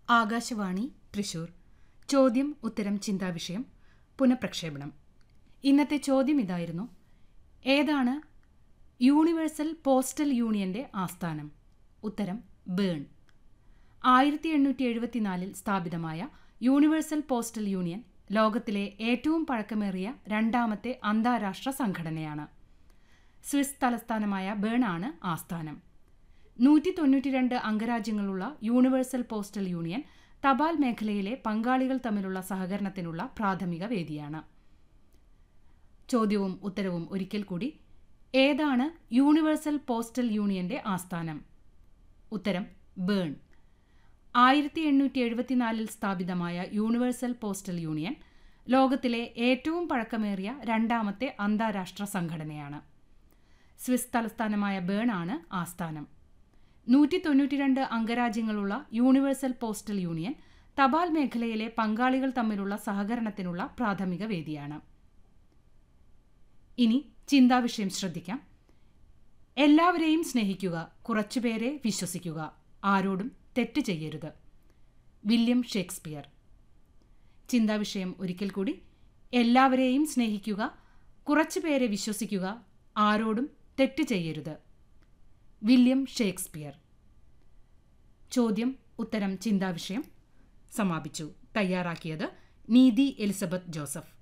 ആകാശവാണി തൃശൂർ ചോദ്യം ഉത്തരം ചിന്താവിഷയം പുനഃപ്രക്ഷേപണം ഇന്നത്തെ ചോദ്യം ഇതായിരുന്നു ഏതാണ് യൂണിവേഴ്സൽ പോസ്റ്റൽ യൂണിയന്റെ ആസ്ഥാനം ഉത്തരം ബേൺ ആയിരത്തി എണ്ണൂറ്റി എഴുപത്തിനാലിൽ സ്ഥാപിതമായ യൂണിവേഴ്സൽ പോസ്റ്റൽ യൂണിയൻ ലോകത്തിലെ ഏറ്റവും പഴക്കമേറിയ രണ്ടാമത്തെ അന്താരാഷ്ട്ര സംഘടനയാണ് സ്വിസ് തലസ്ഥാനമായ ബേൺ ആണ് ആസ്ഥാനം നൂറ്റി തൊണ്ണൂറ്റിരണ്ട് അംഗരാജ്യങ്ങളുള്ള യൂണിവേഴ്സൽ പോസ്റ്റൽ യൂണിയൻ തപാൽ മേഖലയിലെ പങ്കാളികൾ തമ്മിലുള്ള സഹകരണത്തിനുള്ള പ്രാഥമിക വേദിയാണ് ചോദ്യവും ഉത്തരവും ഒരിക്കൽ കൂടി ഏതാണ് യൂണിവേഴ്സൽ പോസ്റ്റൽ യൂണിയന്റെ ആസ്ഥാനം ഉത്തരം ബേൺ ആയിരത്തി എണ്ണൂറ്റി എഴുപത്തിനാലിൽ സ്ഥാപിതമായ യൂണിവേഴ്സൽ പോസ്റ്റൽ യൂണിയൻ ലോകത്തിലെ ഏറ്റവും പഴക്കമേറിയ രണ്ടാമത്തെ അന്താരാഷ്ട്ര സംഘടനയാണ് സ്വിസ് തലസ്ഥാനമായ ബേൺ ആണ് ആസ്ഥാനം നൂറ്റി തൊണ്ണൂറ്റിരണ്ട് അംഗരാജ്യങ്ങളുള്ള യൂണിവേഴ്സൽ പോസ്റ്റൽ യൂണിയൻ തപാൽ മേഖലയിലെ പങ്കാളികൾ തമ്മിലുള്ള സഹകരണത്തിനുള്ള പ്രാഥമിക വേദിയാണ് ഇനി ചിന്താവിഷയം ശ്രദ്ധിക്കാം എല്ലാവരെയും സ്നേഹിക്കുക കുറച്ചുപേരെ വിശ്വസിക്കുക ആരോടും തെറ്റ് ചെയ്യരുത് വില്യം ഷേക്സ്പിയർ ചിന്താവിഷയം ഒരിക്കൽ കൂടി എല്ലാവരെയും സ്നേഹിക്കുക കുറച്ചുപേരെ വിശ്വസിക്കുക ആരോടും തെറ്റ് ചെയ്യരുത് വില്യം ഷേക്സ്പിയർ ചോദ്യം ഉത്തരം ചിന്താവിഷയം സമാപിച്ചു തയ്യാറാക്കിയത് നീതി എലിസബത്ത് ജോസഫ്